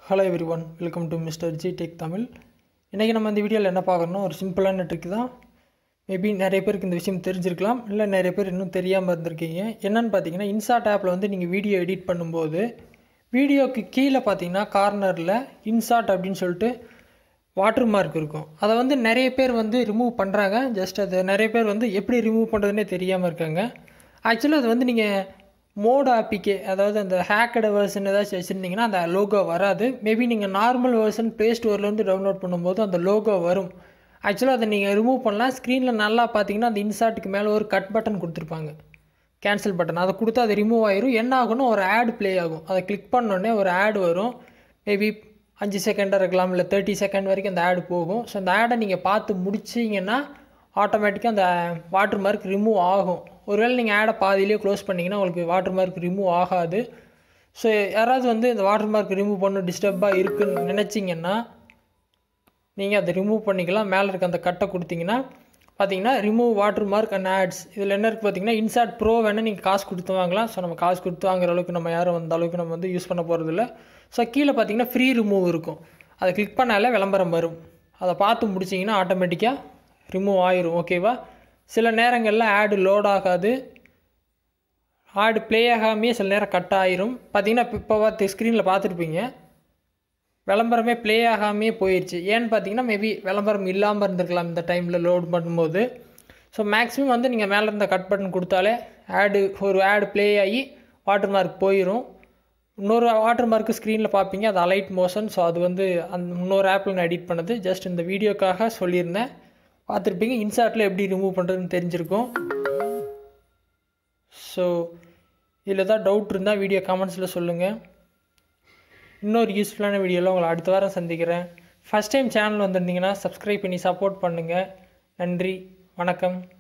hello everyone welcome to Mister G Tech Tamil இன்றைக்கி நம்ம இந்த வீடியோவில் என்ன பார்க்கணும் ஒரு சிம்பிளான ட்ரிக் தான் மேபி நிறைய பேருக்கு இந்த விஷயம் தெரிஞ்சிருக்கலாம் இல்லை நிறைய பேர் இன்னும் தெரியாமல் இருந்திருக்கீங்க என்னென்னு பார்த்தீங்கன்னா இன்சாட் ஆப்பில் வந்து நீங்கள் வீடியோ எடிட் பண்ணும்போது வீடியோக்கு கீழே பார்த்தீங்கன்னா கார்னரில் இன்சாட் அப்படின்னு சொல்லிட்டு வாட்டர் மார்க் இருக்கும் அதை வந்து நிறைய பேர் வந்து ரிமூவ் பண்ணுறாங்க ஜஸ்ட் அது நிறைய பேர் வந்து எப்படி ரிமூவ் பண்ணுறதுனே தெரியாமல் இருக்காங்க ஆக்சுவலாக அது வந்து நீங்கள் மோட் ஆப்பிக்கே அதாவது அந்த ஹேக்கட் வெர்ஷன் ஏதாச்சும் வச்சுருந்தீங்கன்னா அந்த லோகோ வராது மேபி நீங்கள் நார்மல் வெர்ஷன் ப்ளே ஸ்டோர்லேருந்து டவுன்லோட் பண்ணும்போது அந்த லோகோ வரும் ஆக்சுவலாக அதை நீங்கள் ரிமூவ் பண்ணலாம் ஸ்க்ரீனில் நல்லா பார்த்தீங்கன்னா அந்த இன்சார்ட்டுக்கு மேலே ஒரு கட் பட்டன் கொடுத்துருப்பாங்க கேன்சல் பட்டன் அதை கொடுத்து அது ரிமூவ் ஆயிரும் என்ன ஆகும்னா ஒரு ஆட் ப்ளே ஆகும் அதை கிளிக் பண்ணோடனே ஒரு ஆட் வரும் மேபி அஞ்சு செகண்டாக இருக்கலாம் இல்லை தேர்ட்டி செகண்ட் வரைக்கும் அந்த ஆடு போகும் ஸோ அந்த ஆடை நீங்கள் பார்த்து முடிச்சிங்கன்னா ஆட்டோமேட்டிக்காக அந்த வாட்டர் மார்க் ரிமூவ் ஆகும் ஒருவேளை நீங்கள் ஆடை பாதியிலே க்ளோஸ் பண்ணிங்கன்னா உங்களுக்கு வாட்டர் மார்க் ரிமூவ் ஆகாது ஸோ யாராவது வந்து இந்த வாட்டர் மார்க் ரிமூவ் பண்ண டிஸ்டர்பாக இருக்குன்னு நினச்சிங்கன்னா நீங்கள் அதை ரிமூவ் பண்ணிக்கலாம் மேலே இருக்க அந்த கட்டை கொடுத்தீங்கன்னா பார்த்தீங்கன்னா remove watermark and ads இதில் என்ன இருக்குது பார்த்தீங்கன்னா இன்சார்ட் ப்ரோ வேணால் நீங்கள் காசு கொடுத்து வாங்கலாம் ஸோ நம்ம காசு கொடுத்து வாங்குற அளவுக்கு நம்ம யாரும் அந்த அளவுக்கு நம்ம வந்து யூஸ் பண்ண போகிறதில்ல ஸோ கீழே பார்த்தீங்கன்னா ஃப்ரீ ரிமூவ் இருக்கும் அதை கிளிக் பண்ணாலே விளம்பரம் வரும் அதை பார்த்து முடிச்சிங்கன்னா ஆட்டோமேட்டிக்காக ரிமூவ் ஆயிரும் ஓகேவா சில நேரங்களில் ஆடு லோட் ஆகாது ஆடு ப்ளே ஆகாமையே சில நேரம் கட் ஆயிரும் பார்த்தீங்கன்னா இப்போ இப்போ பார்த்து ஸ்க்ரீனில் பார்த்துருப்பீங்க விளம்பரமே ப்ளே ஆகாமே போயிடுச்சு ஏன்னு பார்த்தீங்கன்னா மேபி விளம்பரம் இல்லாமல் இருந்திருக்கலாம் இந்த டைமில் லோட் பண்ணும்போது ஸோ மேக்ஸிமம் வந்து நீங்கள் மேலே இருந்த கட் பட்டன் கொடுத்தாலே ஆடு ஒரு ஆடு ப்ளே ஆகி வாட்டர் மார்க் போயிடும் இன்னொரு வாட்டர் மார்க்கு ஸ்க்ரீனில் பார்ப்பீங்க அது அலைட் மோஷன் ஸோ அது வந்து அந்த இன்னொரு ஆப்பில் நான் எடிட் பண்ணது ஜஸ்ட் இந்த வீடியோக்காக சொல்லியிருந்தேன் பார்த்துருப்பீங்க இன்சார்ட்டில் எப்படி ரிமூவ் பண்ணுறதுன்னு தெரிஞ்சிருக்கும் ஸோ இதில் தான் டவுட் இருந்தால் வீடியோ கமெண்ட்ஸில் சொல்லுங்கள் இன்னொரு யூஸ்ஃபுல்லான வீடியோவில் உங்களை அடுத்த வாரம் சந்திக்கிறேன் ஃபஸ்ட் டைம் சேனல் வந்திருந்தீங்கன்னா சப்ஸ்கிரைப் பண்ணி சப்போர்ட் பண்ணுங்கள் நன்றி வணக்கம்